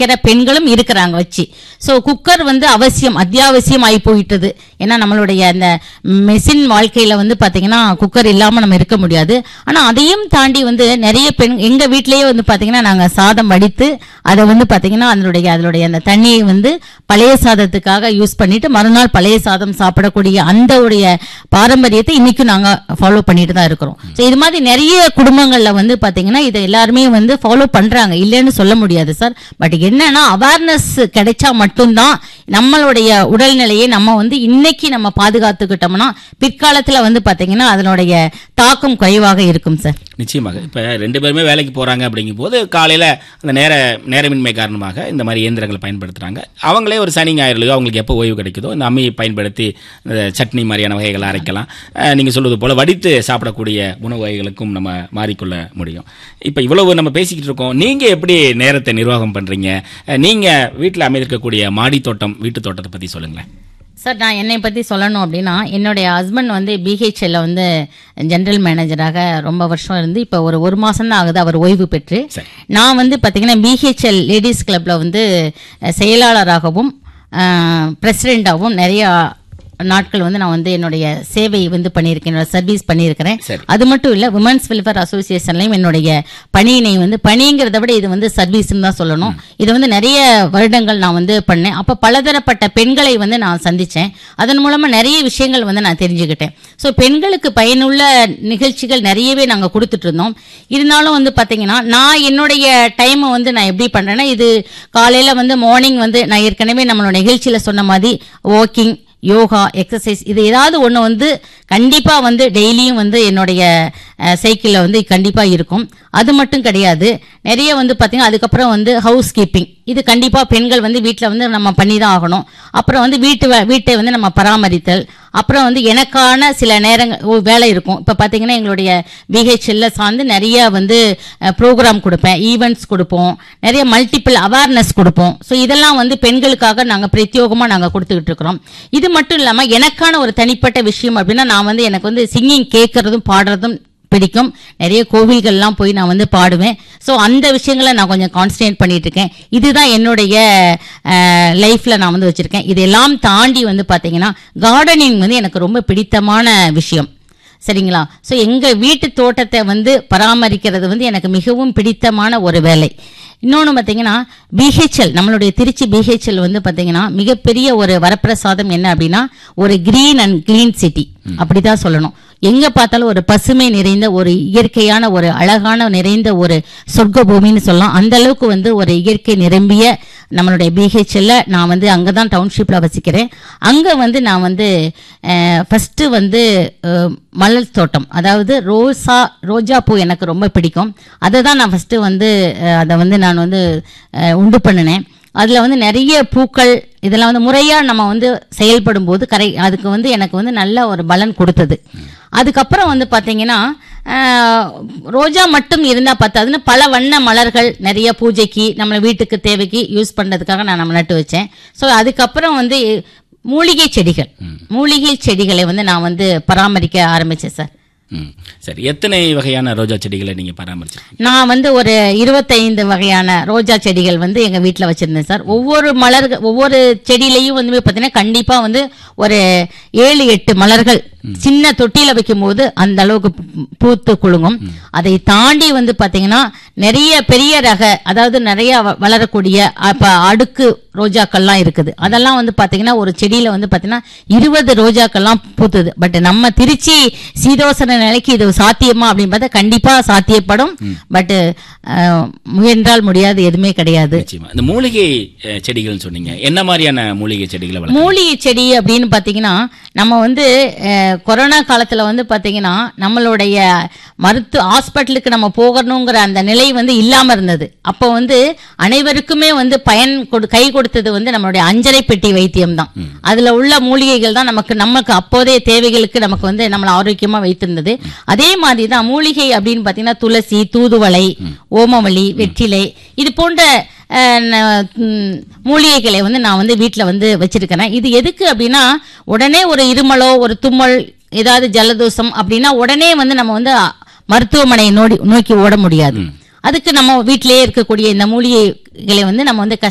சமைக்கிற பெண்களும் இருக்கிறாங்க வச்சு ஸோ குக்கர் வந்து அவசியம் அத்தியாவசியம் ஆகி போயிட்டது ஏன்னா நம்மளுடைய அந்த மெஷின் வாழ்க்கையில வந்து பாத்தீங்கன்னா குக்கர் இல்லாம நம்ம இருக்க முடியாது ஆனா அதையும் தாண்டி வந்து நிறைய பெண் எங்க வீட்லயே வந்து பாத்தீங்கன்னா நாங்க சாதம் வடித்து அதை வந்து பாத்தீங்கன்னா அதனுடைய அதனுடைய அந்த தண்ணியை வந்து பழைய சாதத்துக்காக யூஸ் பண்ணிட்டு மறுநாள் பழைய சாதம் சாப்பிடக்கூடிய அந்த உடைய பாரம்பரியத்தை இன்னைக்கும் நாங்க ஃபாலோ பண்ணிட்டு தான் இருக்கிறோம் ஸோ இது மாதிரி நிறைய குடும்பங்கள்ல வந்து பாத்தீங்கன்னா இதை எல்லாருமே வந்து ஃபாலோ பண்றாங்க இல்லைன்னு சொல்ல முடியாது சார் பட் என்னன்னா அவேர்னஸ் கிடைச்சா மட்டும்தான் நம்மளுடைய உடல்நிலையை நம்ம வந்து இன்னைக்கு நம்ம பாதுகாத்துக்கிட்டோம்னா பிற்காலத்துல வந்து பாத்தீங்கன்னா அதனுடைய தாக்கம் குறைவாக இருக்கும் சார் நிச்சயமாக இப்போ ரெண்டு பேருமே வேலைக்கு போகிறாங்க அப்படிங்கும்போது காலையில் அந்த நேர நேரமின்மை காரணமாக இந்த மாதிரி இயந்திரங்களை பயன்படுத்துகிறாங்க அவங்களே ஒரு சனி ஞாயிறுலையோ அவங்களுக்கு எப்போ ஓய்வு கிடைக்குதோ இந்த அம்மியை பயன்படுத்தி இந்த சட்னி மாதிரியான வகைகளை அரைக்கலாம் நீங்கள் சொல்வது போல் வடித்து சாப்பிடக்கூடிய உணவு வகைகளுக்கும் நம்ம மாறிக்கொள்ள முடியும் இப்போ இவ்வளவு நம்ம பேசிக்கிட்டு இருக்கோம் நீங்கள் எப்படி நேரத்தை நிர்வாகம் பண்ணுறீங்க நீங்கள் வீட்டில் அமைந்திருக்கக்கூடிய மாடி தோட்டம் வீட்டு தோட்டத்தை பற்றி சொல்லுங்களேன் சார் நான் என்னை பற்றி சொல்லணும் அப்படின்னா என்னுடைய ஹஸ்பண்ட் வந்து பிஹெச்எல்ல வந்து ஜெனரல் மேனேஜராக ரொம்ப வருஷம் இருந்து இப்போ ஒரு ஒரு மாதம் தான் ஆகுது அவர் ஓய்வு பெற்று சரி. நான் வந்து பார்த்தீங்கன்னா பிஹெச்எல் லேடிஸ் கிளப்பில் வந்து அஹ், செயலாளராகவும் பிரசிடெண்ட்டாகவும் நிறைய நாட்கள் வந்து நான் வந்து என்னுடைய சேவை வந்து பண்ணியிருக்கேன் என்னோட சர்வீஸ் பண்ணியிருக்கிறேன் சரி. அது மட்டும் இல்ல விமன்ஸ் வெல்ஃபேர் அசோசியேஷன்லையும் என்னுடைய பணியினை வந்து பணிங்கிறத விட இது வந்து சர்வீஸ்னு தான் சொல்லணும் இது வந்து நிறைய வருடங்கள் நான் வந்து பண்ணேன் அப்ப பலதரப்பட்ட பெண்களை வந்து நான் சந்திச்சேன் அதன் மூலமா நிறைய விஷயங்கள் வந்து நான் தெரிஞ்சுக்கிட்டேன் ஸோ பெண்களுக்கு பயனுள்ள நிகழ்ச்சிகள் நிறையவே நாங்க கொடுத்துட்டு இருந்தோம் இருந்தாலும் வந்து பாத்தீங்கன்னா நான் என்னுடைய டைமை வந்து நான் எப்படி பண்றேன்னா இது காலையில வந்து மார்னிங் வந்து நான் ஏற்கனவே நம்மளோட நிகழ்ச்சியில சொன்ன மாதிரி வாக்கிங் யோகா எக்ஸசைஸ் இது ஏதாவது ஒன்று வந்து கண்டிப்பாக வந்து டெய்லியும் வந்து என்னுடைய சைக்கிளில் வந்து கண்டிப்பாக இருக்கும் அது மட்டும் கிடையாது நிறைய வந்து பார்த்தீங்கன்னா அதுக்கப்புறம் வந்து ஹவுஸ் கீப்பிங் இது கண்டிப்பாக பெண்கள் வந்து வீட்டில் வந்து நம்ம பண்ணி தான் ஆகணும் அப்புறம் வந்து வீட்டு வே- வீட்டை வந்து நம்ம பராமரித்தல் அப்புறம் வந்து எனக்கான சில நேரங்கள் ஓ, வேலை இருக்கும் இப்போ பார்த்தீங்கன்னா எங்களுடைய பிஹெச்எல்ல சார்ந்து நிறைய வந்து ப்ரோக்ராம் கொடுப்பேன் ஈவெண்ட்ஸ் கொடுப்போம் நிறைய மல்டிபிள் அவேர்னஸ் கொடுப்போம் ஸோ இதெல்லாம் வந்து பெண்களுக்காக நாங்கள் பிரத்யோகமாக நாங்கள் கொடுத்துக்கிட்டு இருக்கிறோம் இது மட்டும் இல்லாமல் எனக்கான ஒரு தனிப்பட்ட விஷயம் அப்படின்னா நான் வந்து எனக்கு வந்து சிங்கிங் கேட்கறதும் பாடுறதும் பிடிக்கும் நிறைய கோவில்கள்லாம் போய் நான் வந்து பாடுவேன் ஸோ அந்த விஷயங்களை நான் கொஞ்சம் கான்சன்ட்ரேட் பண்ணிட்டு இருக்கேன் இதுதான் என்னுடைய லைஃப்ல நான் வந்து வச்சிருக்கேன் இதெல்லாம் தாண்டி வந்து பாத்தீங்கன்னா கார்டனிங் வந்து எனக்கு ரொம்ப பிடித்தமான விஷயம் சரிங்களா ஸோ எங்கள் வீட்டு தோட்டத்தை வந்து பராமரிக்கிறது வந்து எனக்கு மிகவும் பிடித்தமான ஒரு வேலை இன்னொன்று பார்த்தீங்கன்னா பிஹெச்எல் நம்மளுடைய திருச்சி பிஹெச்எல் வந்து பார்த்தீங்கன்னா மிகப்பெரிய ஒரு வரப்பிரசாதம் என்ன அப்படின்னா ஒரு கிரீன் அண்ட் கிளீன் சிட்டி அப்படிதான் சொல்லணும் எங்க பார்த்தாலும் ஒரு பசுமை நிறைந்த ஒரு இயற்கையான ஒரு அழகான நிறைந்த ஒரு சொர்க்க பூமின்னு சொல்லலாம் அந்த அளவுக்கு வந்து ஒரு இயற்கை நிரம்பிய நம்மளுடைய பிஹெச்எல்ல நான் வந்து அங்கே தான் டவுன்ஷிப்பில் வசிக்கிறேன் அங்கே வந்து நான் வந்து ஃபஸ்ட்டு வந்து அஹ், மலர் தோட்டம் அதாவது ரோசா ரோஜா பூ எனக்கு ரொம்ப பிடிக்கும் அதை தான் நான் ஃபஸ்ட்டு வந்து அஹ், அதை வந்து நான் வந்து அஹ், உண்டு பண்ணினேன் அதில் வந்து நிறைய பூக்கள் இதெல்லாம் வந்து முறையாக நம்ம வந்து செயல்படும் போது கரை அதுக்கு வந்து எனக்கு வந்து நல்ல ஒரு பலன் கொடுத்தது அதுக்கப்புறம் வந்து பார்த்தீங்கன்னா ஆஹ், ரோஜா மட்டும் இருந்தால் பத்தாதுன்னு பல வண்ண மலர்கள் நிறைய பூஜைக்கு நம்ம வீட்டுக்கு தேவைக்கு யூஸ் பண்ணுறதுக்காக நான் நம்ம நட்டு வச்சேன் ஸோ அதுக்கப்புறம் வந்து மூலிகை செடிகள் மூலிகை செடிகளை வந்து நான் வந்து பராமரிக்க ஆரம்பித்தேன் சார் ம் சரி எத்தனை வகையான ரோஜா செடிகளை நீங்கள் பராமரிச்சிருக்கீங்க நான் வந்து ஒரு இருபத்தைந்து வகையான ரோஜா செடிகள் வந்து எங்க வீட்ல வச்சிருந்தேன் சார் ஒவ்வொரு மலர் ஒவ்வொரு செடியிலையும் வந்து பார்த்தீங்கன்னா கண்டிப்பா வந்து ஒரு ஏழு எட்டு மலர்கள் சின்ன தொட்டியில வைக்கும்போது அந்த அளவுக்கு பூ- பூத்து குலுங்கும் அதை தாண்டி வந்து பாத்தீங்கன்னா நிறைய பெரிய ரக அதாவது நிறைய வ- வளரக்கூடிய அப்ப அடுக்கு ரோஜாக்கள்லாம் இருக்குது அதெல்லாம் வந்து பாத்தீங்கன்னா ஒரு செடியில வந்து பாத்தீங்கன்னா இருபது ரோஜாக்கள்லாம் பூத்துது பட் நம்ம திருச்சி சீதோசன நிலைக்கு இது சாத்தியமா அப்படின்னு பார்த்தா கண்டிப்பா சாத்தியப்படும் பட் முயன்றால் முடியாது எதுவுமே கிடையாது நிச்சயமா இந்த மூலிகை அஹ், செடிகள்னு சொன்னீங்க என்ன மாதிரியான மூலிகை செடிகளை வளர்க்க மூலிகை செடி அப்படின்னு பார்த்தீங்கன்னா நம்ம வந்து அஹ், கொரோனா காலத்தில் வந்து பார்த்தீங்கன்னா நம்மளுடைய மருத்துவ ஹாஸ்பிட்டலுக்கு நம்ம போகணுங்கிற அந்த நிலை வந்து இல்லாமல் இருந்தது அப்போ வந்து அனைவருக்குமே வந்து பயன் கொடு கை கொடுத்தது வந்து நம்மளுடைய அஞ்சரை பெட்டி வைத்தியம் தான் அதில் உள்ள மூலிகைகள் தான் நமக்கு நமக்கு அப்போதைய தேவைகளுக்கு நமக்கு வந்து நம்மளை ஆரோக்கியமாக வைத்திருந்தது அதே மாதிரி தான் மூலிகை அப்படின்னு பார்த்தீங்கன்னா துளசி தூதுவளை ஓமவல்லி வெற்றிலை இது போன்ற அஹ், ந- ம், மூலிகைகளை வந்து நான் வந்து வீட்டில் வந்து வச்சிருக்கிறேன் இது எதுக்கு அப்படின்னா உடனே ஒரு இருமலோ ஒரு தும்மல் ஏதாவது ஜலதோஷம் அப்படின்னா உடனே வந்து நம்ம வந்து அ, மருத்துவமனையை நோடி நோக்கி ஓட முடியாது அதுக்கு நம்ம வீட்டிலேயே இருக்கக்கூடிய இந்த மூலிகைகளை வந்து நம்ம வந்து